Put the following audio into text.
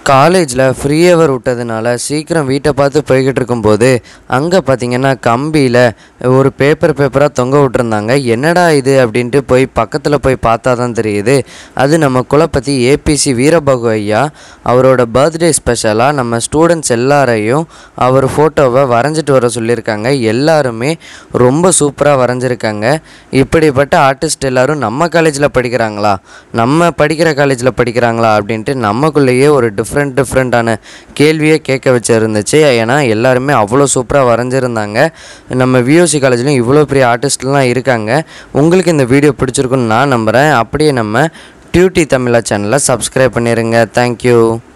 காலேஜில் free hour விட்டதுனால சீக்கிரம் வீட்டை பார்த்து போய்கிட்டு இருக்கும்போது அங்கே பார்த்தீங்கன்னா கம்பியில் ஒரு பேப்பர் பேப்பராக தொங்க விட்டுருந்தாங்க என்னடா இது அப்படின்ட்டு போய் பக்கத்தில் போய் பார்த்தா தான் தெரியுது அது நம்ம குலப்பதி ஏபிசி வீரபாகு ஐயா அவரோட பர்த்டே ஸ்பெஷலாக நம்ம ஸ்டூடெண்ட்ஸ் எல்லாரையும் அவர் ஃபோட்டோவை வரைஞ்சிட்டு வர சொல்லியிருக்காங்க எல்லாருமே ரொம்ப சூப்பராக வரைஞ்சிருக்காங்க இப்படிப்பட்ட ஆர்டிஸ்ட் எல்லாரும் நம்ம காலேஜில் படிக்கிறாங்களா நம்ம படிக்கிற காலேஜில் படிக்கிறாங்களா அப்படின்ட்டு நமக்குள்ளேயே ஒரு டிஃப்ரெண்ட் டிஃப்ரெண்ட்டான கேள்வியே கேட்க வச்சிருந்துச்சு ஏன்னா எல்லாருமே அவ்வளோ சூப்பராக வரைஞ்சிருந்தாங்க நம்ம விஓசி காலேஜ்லையும் இவ்வளோ பெரிய ஆர்டிஸ்ட்லாம் இருக்காங்க உங்களுக்கு இந்த வீடியோ பிடிச்சிருக்குன்னு நான் நம்புகிறேன் அப்படியே நம்ம டியூட்டி தமிழா சேனலை சப்ஸ்கிரைப் பண்ணிடுங்க தேங்க்யூ